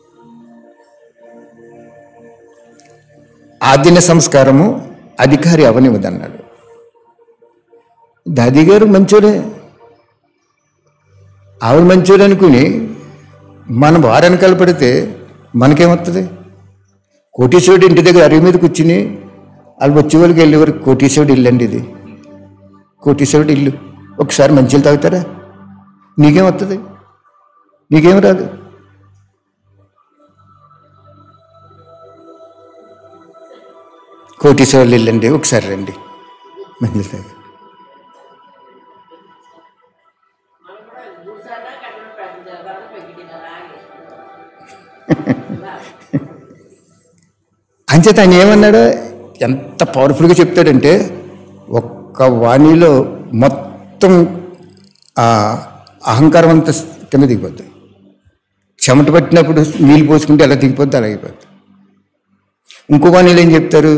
ఆదిన సంస్కారము అధికారి అవనివ్వదన్నాడు దాది గారు మంచోడే ఆవిడ మంచోడు అనుకుని మన భార్యను కలపడితే మనకేమవుతుంది కోటీశ్వరుడు ఇంటి దగ్గర అరుగు మీద కూర్చుని వాళ్ళు వచ్చే వాళ్ళకి వెళ్ళేవారు కోటీశ్వరుడు ఇల్లు అండి ఇది కోటీశ్వరుడు ఇల్లు ఒకసారి మంచిలు తాగుతారా నీకేం వస్తుంది నీకేం రాదు కోటీశ్వరుడు ఇల్లు అండి ఒకసారి రండి మంచిలు తాగు అంచేత ఆయన ఏమన్నాడు ఎంత పవర్ఫుల్గా చెప్తాడంటే ఒక్క వాణిలో మొత్తం ఆ అహంకారం అంతా కింద దిగిపోద్ది చెమట పట్టినప్పుడు నీళ్ళు పోసుకుంటే ఎలా దిగిపోద్ది అలా అయిపోద్ది ఇంకో వాణిలో ఏం చెప్తారు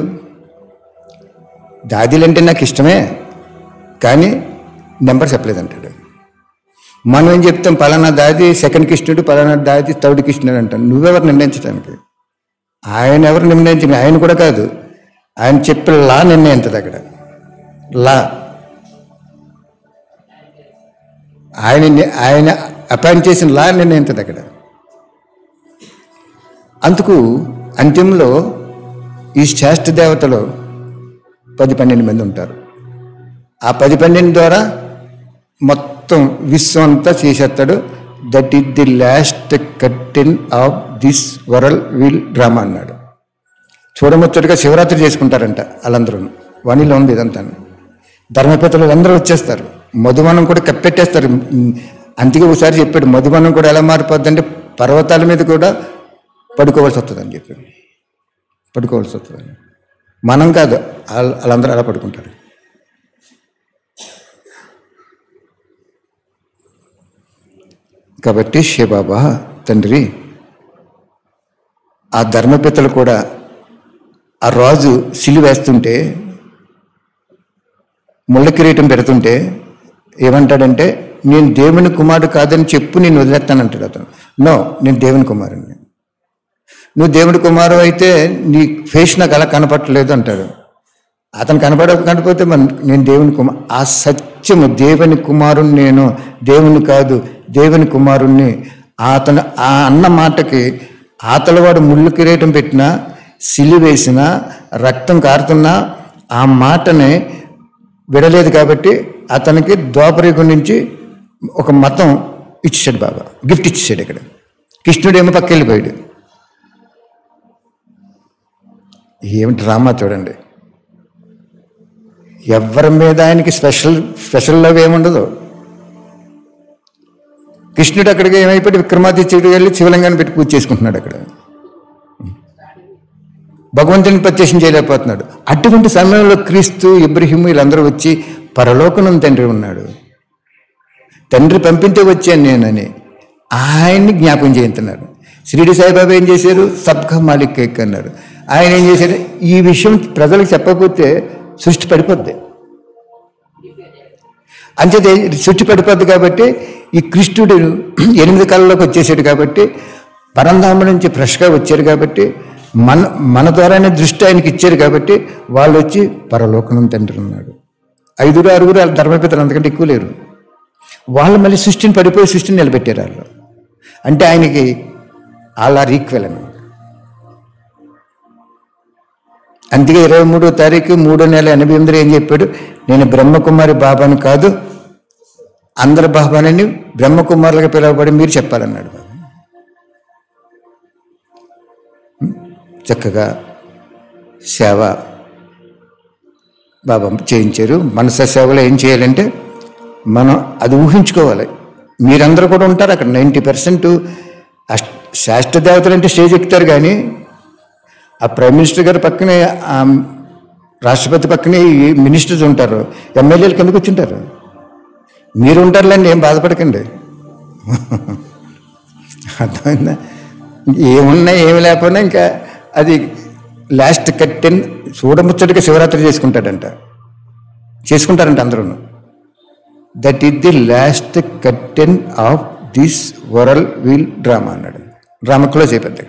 దాదిలంటే నాకు ఇష్టమే కానీ నెంబర్ చెప్పలేదంటాడు మనం ఏం చెప్తాం పలానా దాది సెకండ్ కృష్ణుడు పలానా దాది థర్డ్ కృష్ణుడు అంటాం నువ్వెవరు నిర్ణయించడానికి ఆయన ఎవరు నిర్ణయించింది ఆయన కూడా కాదు ఆయన చెప్పిన లా నిర్ణయించదు అక్కడ లా ఆయన ని- ఆయన అపాయింట్ చేసిన లా నిర్ణయించదు అక్కడ అందుకు అంత్యంలో ఈ శ్రేష్ఠ దేవతలు పది పన్నెండు మంది ఉంటారు ఆ పది పన్నెండు ద్వారా మొత్తం విశ్వం అంతా చేసేస్తాడు that is the last curtain of this world wheel drama అన్నాడు చూడముచ్చటగా శివరాత్రి చేసుకుంటారంట వాళ్ళందరూ వాణిలో ఉంది ఇదంతా ధర్మపేతలు అందరూ వచ్చేస్తారు మధువనం కూడా కప్పెట్టేస్తారు ఉమ్, అందుకే ఒకసారి చెప్పాడు మధువనం కూడా ఎలా మారిపోద్ది అంటే పర్వతాల మీద కూడా పడుకోవాల్సి వస్తుందని చెప్పాడు పడుకోవాల్సి వస్తుందని మనం కాదు వాళ్ళ- వాళ్ళందరూ అలా పడుకుంటారు కాబట్టి శివబాబా తండ్రి ఆ ధర్మపితలు కూడా ఆ రాజు సిలి వేస్తుంటే ముళ్ళ కిరీటం పెడుతుంటే ఏమంటాడంటే నేను దేవుని కుమారుడు కాదని చెప్పు నేను వదిలేస్తానంటాడు అతను నో నేను దేవుని కుమారుని నువ్వు దేవుడి కుమారు అయితే నీ ఫేస్ నాకు అలా కనపట్టలేదు అంటాడు అతను కనపడ కనపడితే మన నేను దేవుని కుమార్ ఆ సత్యము దేవుని కుమారుని నేను దేవుని కాదు దేవుని కుమారుణ్ణి అతను ఆ అన్న మాటకి ఆతలవాడు ముళ్ళు కిరీటం పెట్టినా సిలి వేసినా రక్తం కారుతున్నా ఆ మాటని విడలేదు కాబట్టి అతనికి ద్వాపరికం నుంచి ఒక మతం ఇచ్చేసాడు బాబా గిఫ్ట్ ఇచ్చేసాడు ఇక్కడ కృష్ణుడేమో పక్క వెళ్ళిపోయాడు ఏమి డ్రామా చూడండి ఎవరి మీద ఆయనకి స్పెషల్ స్పెషల్ లవ్ ఏముండదు కృష్ణుడు అక్కడికి ఏమైపోయి విక్రమాదిత్యుడు వెళ్ళి శివలింగాన్ని పెట్టి పూజ చేసుకుంటున్నాడు అక్కడ భగవంతుని ప్రత్యక్షం చేయలేకపోతున్నాడు అటువంటి సమయంలో క్రీస్తు ఇబ్రహీము వీళ్ళందరూ వచ్చి పరలోకనం తండ్రి ఉన్నాడు తండ్రి పంపించే వచ్చాను నేనని ఆయన్ని జ్ఞాపకం చేయించున్నారు షిరిడి సాయిబాబా ఏం చేశారు సబ్కా మాలిక్ కేక్ అన్నారు ఆయన ఏం చేశారు ఈ విషయం ప్రజలకు చెప్పకపోతే సృష్టి పడిపోద్ది అంచేతే సృష్టి పడిపోద్ది కాబట్టి ఈ కృష్ణుడు ఎనిమిది కళ్ళలోకి వచ్చేసాడు కాబట్టి పరంధామ నుంచి ఫ్రెష్గా వచ్చారు కాబట్టి మన మన ద్వారానే దృష్టి ఆయనకి ఇచ్చారు కాబట్టి వాళ్ళు వచ్చి పరలోకనం తండ్రి ఉన్నాడు ఐదుగురు ఆరుగురు వాళ్ళ ధర్మపితలు అంతకంటే ఎక్కువ లేరు వాళ్ళు మళ్ళీ సృష్టిని పడిపోయి సృష్టిని నిలబెట్టారు వాళ్ళు అంటే ఆయనకి ఆల్ ఆర్ ఈక్వల్ అన్నమాట అందుకే ఇరవై మూడో తారీఖు మూడో నెల ఎనభై ఎనిమిదిలో ఏం చెప్పాడు నేను బ్రహ్మకుమారి బాబాని కాదు అందరి బాబానని బ్రహ్మకుమారులుగా పిలువబడి మీరు చెప్పాలన్నాడు బాబా చక్కగా సేవ బాబా చేయించారు మనస సేవలో ఏం చేయాలంటే మనం అది ఊహించుకోవాలి మీరందరూ కూడా ఉంటారు అక్కడ నైంటీ పర్సెంట్ శాస్త్ర దేవతలు అంటే స్టేజ్ ఎక్కుతారు కానీ ఆ ప్రైమ్ మినిస్టర్ గారి పక్కనే ఆ రాష్ట్రపతి పక్కనే ఈ మినిస్టర్స్ ఉంటారు ఎమ్మెల్యేలు కిందకు వచ్చింటారు మీరు ఉంటారులేండి ఏం బాధపడకండి అర్థమైందా ఏమున్నా ఏమి లేకపోయినా ఇంకా అది లాస్ట్ కట్టెన్ చూడముచ్చటిగా శివరాత్రి చేసుకుంటాడంట చేసుకుంటారంట అందరూ that is the last curtain of this world wheel drama అన్నాడు డ్రామా క్లోజ్ అయిపోద్ది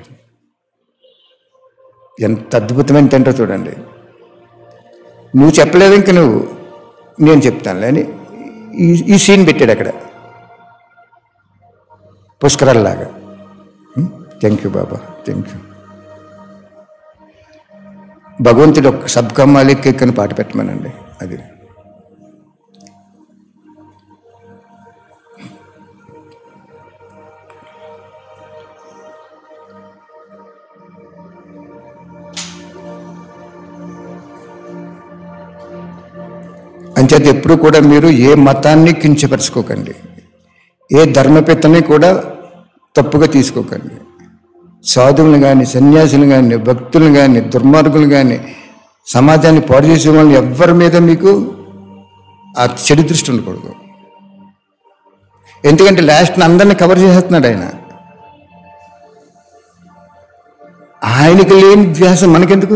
ఎంత అద్భుతమైన తండ్రి చూడండి నువ్వు చెప్పలేదు ఇంక నువ్వు నేను చెప్తానులే అని ఈ ఈ సీన్ పెట్టాడు అక్కడ పుష్కరాల్లాగా thank you Baba thank you భగవంతుడు ఒక సబ్కా మాలిక్ అని పాట పెట్టమనండి అది అంచేత ఎప్పుడు కూడా మీరు ఏ మతాన్ని కించపరచుకోకండి ఏ ధర్మపితని కూడా తప్పుగా తీసుకోకండి సాధువులు కానీ సన్యాసులు కానీ భక్తులు కానీ దుర్మార్గులు కానీ సమాజాన్ని పాడు చేసే వాళ్ళని ఎవ్వరి మీద మీకు ఆ చెడు దృష్టి ఉండకూడదు ఎందుకంటే లాస్ట్ అందరిని కవర్ చేసేస్తున్నాడు ఆయన ఆయనకి లేని ధ్యాస మనకెందుకు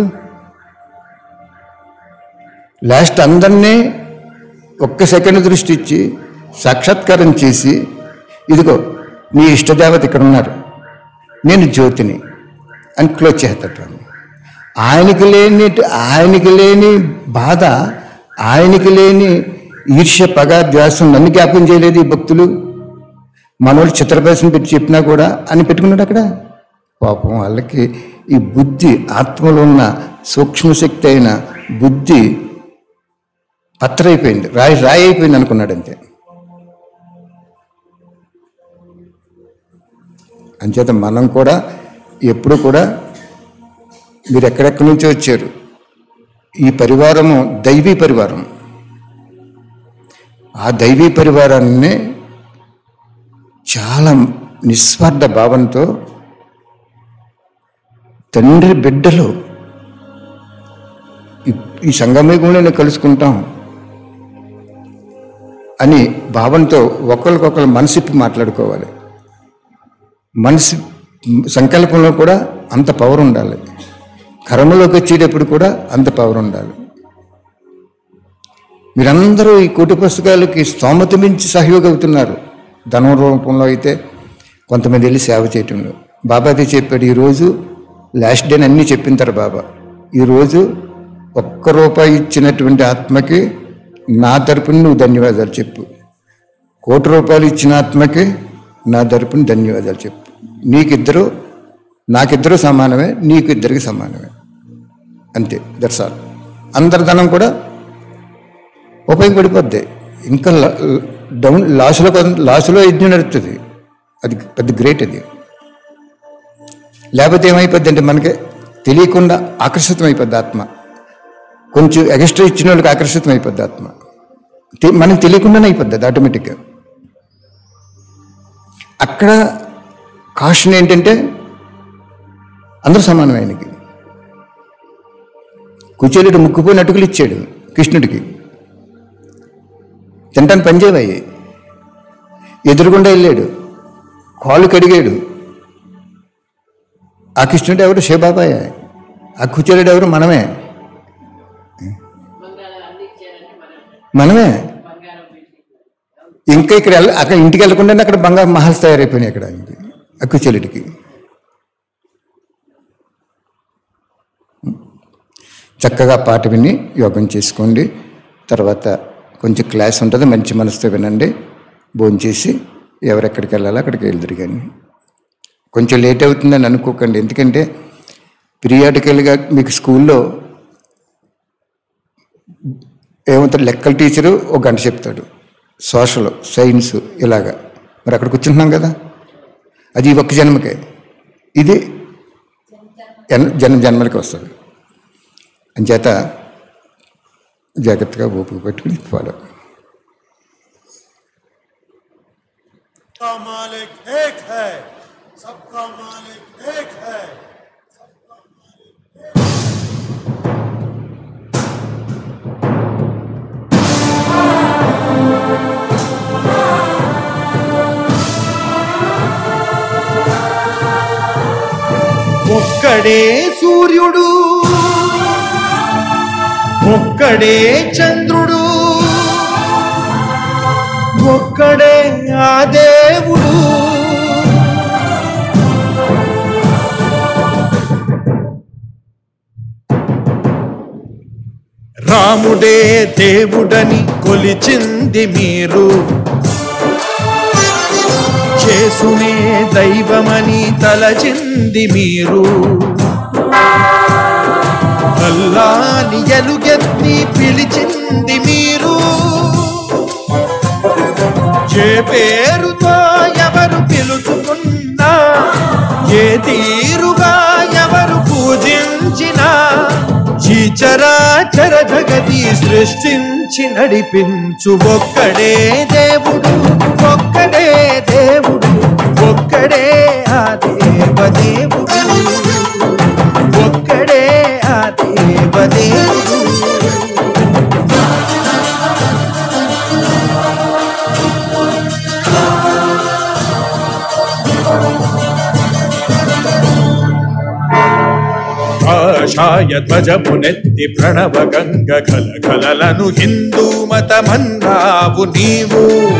లాస్ట్ అందరినీ ఒక్క సెకండ్ దృష్టి ఇచ్చి సాక్షాత్కారం చేసి ఇదిగో నీ ఇష్టదేవత ఇక్కడ ఉన్నారు నేను జ్యోతిని అని క్లోజ్ చేస్తాడు ఆయనకి లేని ఆయనకి లేని బాధ ఆయనకి లేని ఈర్ష్య పగ ద్వేషం నన్ను జ్ఞాపకం చేయలేదు ఈ భక్తులు మనోళ్ళు చిత్రపేసం పెట్టి చెప్పినా కూడా అని పెట్టుకున్నాడు అక్కడ పాపం వాళ్ళకి ఈ బుద్ధి ఆత్మలో ఉన్న సూక్ష్మశక్తి అయిన బుద్ధి పత్రైపోయింది రాయి రాయి అయిపోయింది అనుకున్నాడు అంతే అంచేత మనం కూడా ఎప్పుడు కూడా మీరు ఎక్కడెక్కడి నుంచి వచ్చారు ఈ పరివారము దైవీ పరివారం ఆ దైవీ పరివారాన్ని చాలా నిస్వార్థ భావంతో తండ్రి బిడ్డలు ఈ- ఈ సంగమేగంలోనే కలుసుకుంటాం అని భావంతో ఒకరికొకరు మనసిప్పి మాట్లాడుకోవాలి మనసు సంకల్పంలో కూడా అంత పవర్ ఉండాలి కర్మలోకి వచ్చేటప్పుడు కూడా అంత పవర్ ఉండాలి మీరందరూ ఈ కోటి పుస్తకాలకి స్తోమత మించి సహయోగం అవుతున్నారు ధనం రూపంలో అయితే కొంతమంది వెళ్ళి సేవ చేయటంలో బాబా అది చెప్పాడు ఈరోజు లాస్ట్ డే అన్నీ చెప్పింటారు బాబా ఈరోజు ఒక్క రూపాయి ఇచ్చినటువంటి ఆత్మకి నా తరపున నువ్వు ధన్యవాదాలు చెప్పు కోటి రూపాయలు ఇచ్చిన ఆత్మకి నా తరపున ధన్యవాదాలు చెప్పు నీకిద్దరు నాకిద్దరు సమానమే నీకు ఇద్దరికి సమానమే అంతే దట్స్ ఆల్ అందరి ధనం కూడా ఉపయోగపడిపోద్ది ఇంకా లా- డౌన్ లాస్లో కొంత- లాస్లో యజ్ఞం నడుస్తుంది అది పెద్ద గ్రేట్ అది లేకపోతే ఏమైపోద్ది అంటే మనకి తెలియకుండా ఆకర్షితం అయిపోద్ది ఆత్మ కొంచెం ఎక్స్ట్రా ఇచ్చిన వాళ్ళకి ఆకర్షితం అయిపోద్ది ఆత్మ తె- మనకి తెలియకుండానే అయిపోద్ది అది ఆటోమేటిక్గా అక్కడ కాషన్ ఏంటంటే అందరూ సమానం ఆయనకి కుచేలుడు ముక్కుపోయిన అటుకులు ఇచ్చాడు కృష్ణుడికి తింటాను పనిచేవాయి ఎదురుగుండా వెళ్ళాడు కాళ్ళు కడిగాడు ఆ కృష్ణుడు ఎవరు శివబాబాయ్ ఆ కుచేలుడు ఎవరు మనమే బంగారం అందించారంటే మనం మనమే బంగారం పెట్టి ఇంకా ఇక్కడ వెళ్ళ- అక్కడ ఇంటికి వెళ్ళకుండానే అక్కడ బంగారు మహల్స్ తయారైపోయినాయి అక్కడ ఆయనకి ఆ కుచేలుడికి చక్కగా పాట విని యోగం చేసుకోండి తర్వాత కొంచెం క్లాస్ ఉంటుంది మంచి మనసుతో వినండి భోంచేసి ఎవరెక్కడికి వెళ్ళాలో అక్కడికి వెళ్దురు కానీ కొంచెం లేట్ అవుతుందని అనుకోకండి ఎందుకంటే పీరియాడికల్గా మీకు స్కూల్లో ఏమవుతాడు లెక్కల టీచరు ఒక గంట చెప్తాడు సోషల్ సైన్స్ ఇలాగా మరి అక్కడ కూర్చుంటున్నాం కదా అది ఈ ఒక్క జన్మకే ఇది జన్ జన్మ జన్మలకి వస్తుంది అంచేత జాగ్రత్తగా ఓపిక పెట్టుకుని ఫాలో सबका मालिक एक है सबका मालिक एक है ఒక్కడే సూర్యుడు ఒక్కడే చంద్రుడు ఒక్కడే ఆ దేవుడు రాముడే దేవుడని కొలిచింది మీరు చేసునే దైవమని తలచింది మీరు అల్లాని ఎలుగెత్తి పిలిచింది మీరు ఏ పేరుతో ఎవరు పిలుచుకున్నా ఏ తీరుగా ఎవరు పూజించినా ఈ చరాచర జగతి సృష్టించి నడిపించు ఒక్కడే దేవుడు ఒక్కడే దేవుడు ఒక్కడే ఆ ఆ దేవదేవుడు ఒక్కడే ఆ దేవదేవుడు కాషాయ ధ్వజమునెత్తి ప్రణవ గంగ కల కలలను హిందూ మతమన్నావు నీవు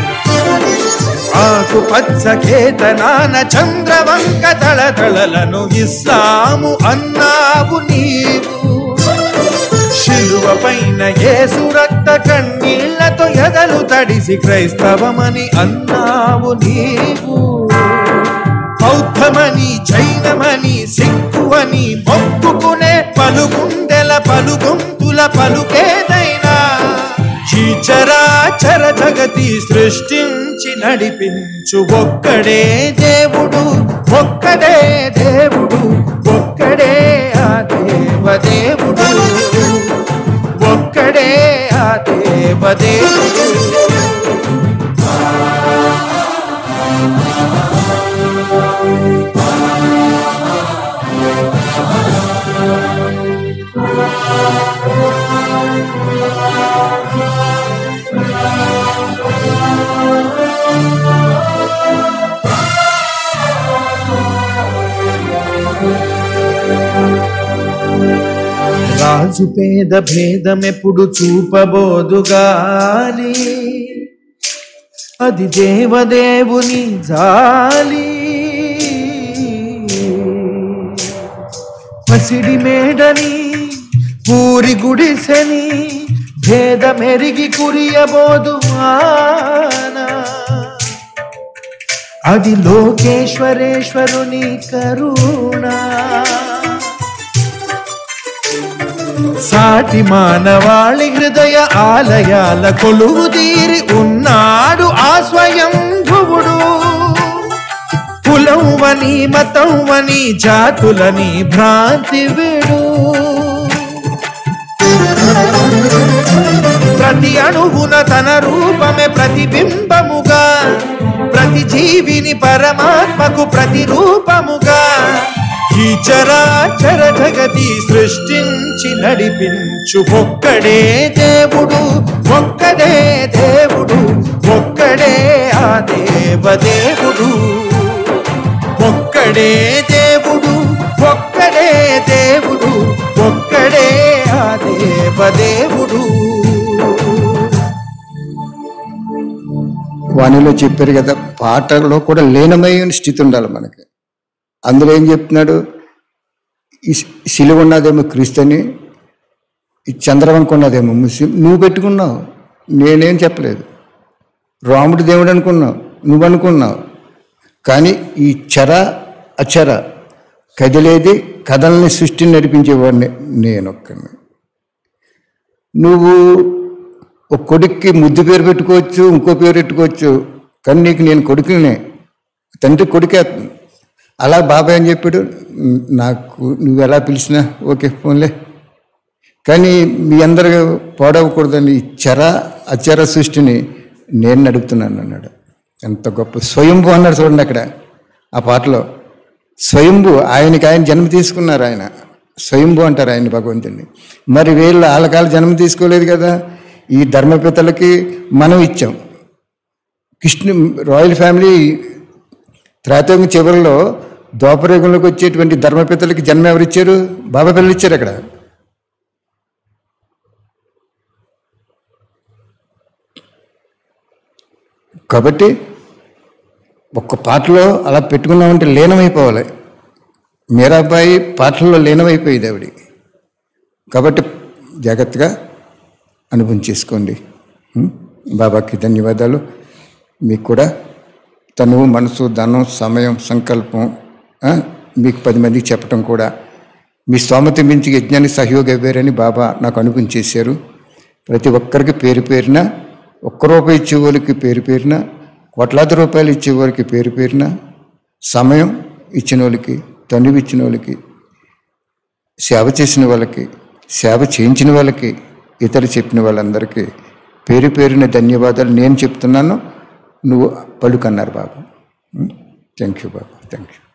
ఆకు పచ్చ కేతనాన చంద్రవంక తళతళలను ఇస్లాము అన్నావు నీవు శిలువ పైన యేసు రక్త కన్నీళ్లతో ఎదలు తడిసి క్రైస్తవమని అన్నావు నీవు బౌద్ధమని జైనమని సిక్కువని మొక్కుకునే పలుగుండెల పలుగొంతుల పలుకేదైనా ఈ చరాచర జగతి సృష్టించి నడిపించు ఒక్కడే దేవుడు ఒక్కడే దేవుడు ఒక్కడే ఆ దేవదేవుడు ఒక్కడే ఆ దేవదేవుడు రాజు పేద భేదమెప్పుడు చూపబోదు గాలి అది దేవదేవుని జాలి పసిడి మేడని ఊరి గుడిసెని భేదమెరిగి కురియబోదు ఆనా అది లోకేశ్వరేశ్వరుని కరుణా సాటి మానవాళి హృదయ ఆలయాల కొలువు తీరి ఉన్నాడు ఆ స్వయం భువుడు కులం వని మతం వని జాతులని భ్రాంతి విడు ప్రతి అణువున తన రూపమే ప్రతిబింబముగా ప్రతి జీవిని పరమాత్మకు ప్రతిరూపముగా ఈ చరాచర జగతి సృష్టించి నడిపించు ఒక్కడే దేవుడు ఒక్కడే దేవుడు ఒక్కడే ఆ దేవదేవుడు ఒక్కడే దేవుడు ఒక్కడే దేవుడు ఒక్కడే ఆ దేవదేవుడు వాణిలో చెప్పారు కదా పాటలో కూడా లీనమైన స్థితి ఉండాలి మనకి అందులో ఏం చెప్తున్నాడు ఈ శిలువ ఉన్నదేమో క్రీస్తుని ఈ చంద్రవంక ఉన్నదేమో ముస్లిం నువ్వు పెట్టుకున్నావు నేనేం చెప్పలేదు రాముడు దేవుడు అనుకున్నావు నువ్వు అనుకున్నావు కానీ ఈ చర అచర కదిలేది కథల్ని సృష్టిని నడిపించేవాడిని నేను ఒక్కడిని నువ్వు ఒక కొడుక్కి ముద్దు పేరు పెట్టుకోవచ్చు ఇంకో పేరు పెట్టుకోవచ్చు కానీ నీకు నేను కొడుకునే తండ్రి కొడుకే అలా బాబాయ్ అని చెప్పాడు "ఉమ్, నాకు నువ్వు ఎలా పిలిచినా ఓకే ఫోన్లే కానీ మీ అందరు పాడవకూడదని ఈ చర అచర సృష్టిని నేను నడుపుతున్నాను అన్నాడు ఎంత గొప్ప స్వయంభు అన్నాడు చూడండి అక్కడ ఆ పాటలో స్వయంభు ఆయనకి ఆయన జన్మ తీసుకున్నారు ఆయన స్వయంభు అంటారు ఆయన భగవంతుడిని మరి వీళ్ళు వాళ్ళకాలు జన్మ తీసుకోలేదు కదా ఈ ధర్మపితలకి మనం ఇచ్చాం కృష్ణ రాయల్ ఫ్యామిలీ త్రేతయుగం చివరిలో ద్వాపరయుగంలోకి వచ్చేటువంటి ధర్మపితలకి జన్మ ఎవరిచ్చారు బాబా పిల్లలు ఇచ్చారు అక్కడ కాబట్టి ఒక్క పాటలో అలా పెట్టుకున్నామంటే లీనమైపోవాలి మీరాబాయి పాటల్లో లీనమైపోయేది ఆవిడ కాబట్టి జాగ్రత్తగా అనుభవం చేసుకోండి ఉం? బాబాకి ధన్యవాదాలు మీకు కూడా తను మనసు ధనం సమయం సంకల్పం ఆ, మీకు పది మందికి చెప్పటం కూడా మీ స్తోమత మించి యజ్ఞానికి సహయోగం ఇవ్వారని బాబా నాకు అనుభవం చేశారు ప్రతి ఒక్కరికి పేరు పేరున ఒక్క రూపాయి ఇచ్చే వాళ్ళకి పేరు పేరున కోట్లాది రూపాయలు ఇచ్చే వారికి పేరు పేరున సమయం ఇచ్చిన వాళ్ళకి తనువు ఇచ్చిన వాళ్ళకి సేవ చేసిన వాళ్ళకి సేవ చేయించిన వాళ్ళకి ఇతరు చెప్పిన వాళ్ళందరికీ పేరు పేరున ధన్యవాదాలు నేను చెప్తున్నాను నువ్వు పలుకన్నారు Baba thank you Baba thank you